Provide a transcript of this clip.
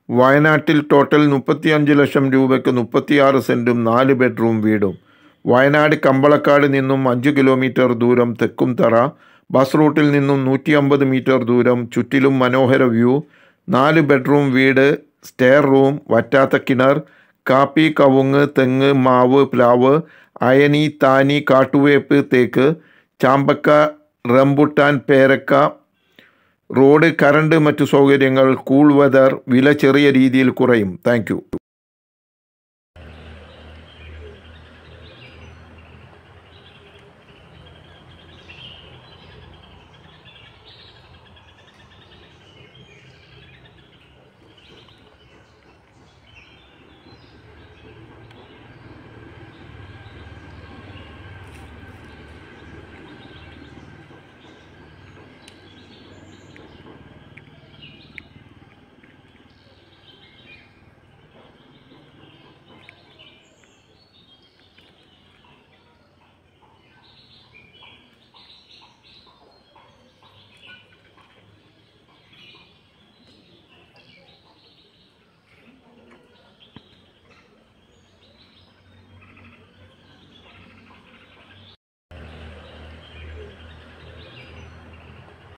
വയനാട്ടിൽ ടോട്ടൽ മുപ്പത്തിയഞ്ച് ലക്ഷം രൂപയ്ക്ക് മുപ്പത്തിയാറ് സെൻറ്റും നാല് ബെഡ്റൂം വീടും വയനാട് കമ്പളക്കാട് നിന്നും അഞ്ച് കിലോമീറ്റർ ദൂരം തെക്കുംതറ ബസ് റൂട്ടിൽ നിന്നും നൂറ്റി അമ്പത് മീറ്റർ ദൂരം ചുറ്റിലും മനോഹര വ്യൂ നാല് ബെഡ്റൂം വീട് സ്റ്റെയർ റൂം വറ്റാത്ത കിണർ കാപ്പി കവുങ്ങ് തെങ്ങ് മാവ് പ്ലാവ് അയനി താനി കാട്ടുവേപ്പ് തേക്ക് ചാമ്പക്ക റംബുട്ടാൻ പേരക്ക റോഡ് കറണ്ട് മറ്റു സൗകര്യങ്ങൾ കൂൾ വെതർ വില ചെറിയ രീതിയിൽ കുറയും താങ്ക്